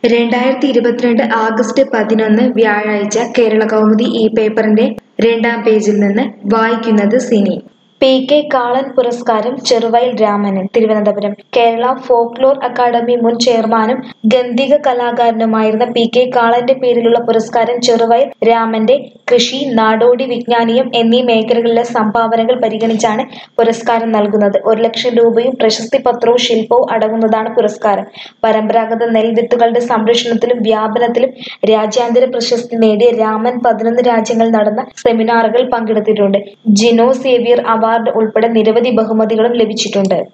രണ്ടായിരത്തി ഇരുപത്തിരണ്ട് ആഗസ്റ്റ് പതിനൊന്ന് വ്യാഴാഴ്ച കേരള കൗമുദി ഈ പേപ്പറിന്റെ രണ്ടാം പേജിൽ നിന്ന് വായിക്കുന്നത് സിനി പി കെ കാളൻ പുരസ്കാരം ചെറുവയൽ രാമന് തിരുവനന്തപുരം കേരള ഫോക്ലോർ അക്കാദമി മുൻ ചെയർമാനും ഗന്ധിക കലാകാരനുമായിരുന്ന പി കെ കാളന്റെ പേരിലുള്ള പുരസ്കാരം ചെറുവയൽ രാമന്റെ കൃഷി നാടോടി വിജ്ഞാനീയം എന്നീ മേഖലകളിലെ സംഭാവനകൾ പരിഗണിച്ചാണ് പുരസ്കാരം നൽകുന്നത് ഒരു ലക്ഷം രൂപയും പ്രശസ്തി പത്രവും ശില്പവും അടങ്ങുന്നതാണ് പുരസ്കാരം പരമ്പരാഗത നെൽവിത്തുകളുടെ സംരക്ഷണത്തിലും വ്യാപനത്തിലും രാജ്യാന്തര പ്രശസ്തി നേടിയ രാമൻ പതിനൊന്ന് രാജ്യങ്ങളിൽ നടന്ന സെമിനാറുകൾ പങ്കെടുത്തിട്ടുണ്ട് ജിനോ സേവിയർ അവാർഡ് ഉൾപ്പെടെ നിരവധി ബഹുമതികളും ലഭിച്ചിട്ടുണ്ട്